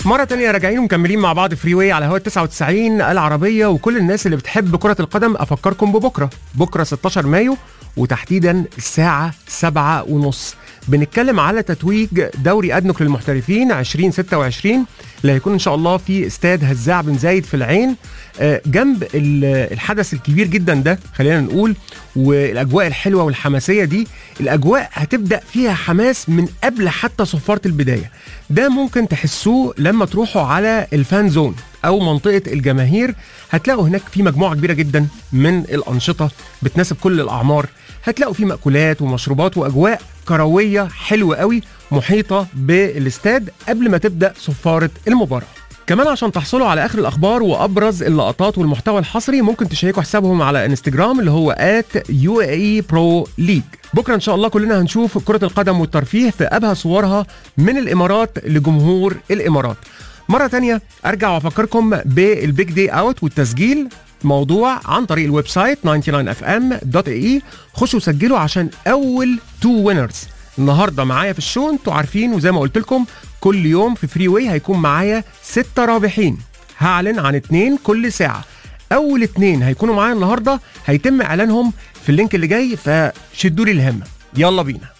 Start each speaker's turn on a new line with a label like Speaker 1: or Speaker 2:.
Speaker 1: مرة تانية راجعين ومكملين مع بعض فري واي على هوا 99 العربية وكل الناس اللي بتحب كرة القدم أفكركم ببكرة بكرة 16 مايو وتحديدا الساعة 7 ونص بنتكلم على تتويج دوري أدنك للمحترفين 2026 اللي هيكون إن شاء الله في استاد هزاع بن زايد في العين آه، جنب ال- الحدث الكبير جدا ده خلينا نقول والاجواء الحلوه والحماسيه دي الاجواء هتبدا فيها حماس من قبل حتى صفاره البدايه ده ممكن تحسوه لما تروحوا على الفان زون او منطقه الجماهير هتلاقوا هناك في مجموعه كبيره جدا من الانشطه بتناسب كل الاعمار هتلاقوا في مأكولات ومشروبات واجواء كرويه حلوه قوي محيطه بالاستاد قبل ما تبدا صفاره المباراه كمان عشان تحصلوا على اخر الاخبار وابرز اللقطات والمحتوى الحصري ممكن تشيكوا حسابهم على انستجرام اللي هو UAE Pro League بكره ان شاء الله كلنا هنشوف كره القدم والترفيه في ابهى صورها من الامارات لجمهور الامارات مره تانية ارجع وافكركم بالبيج دي اوت والتسجيل موضوع عن طريق الويب سايت 99fm.ae خشوا سجلوا عشان اول تو وينرز النهارده معايا في الشو انتوا عارفين وزي ما قلت لكم كل يوم في فري واي هيكون معايا ستة رابحين هعلن عن اتنين كل ساعة أول اتنين هيكونوا معايا النهارده هيتم إعلانهم في اللينك اللي جاي فشدوا لي الهمة يلا بينا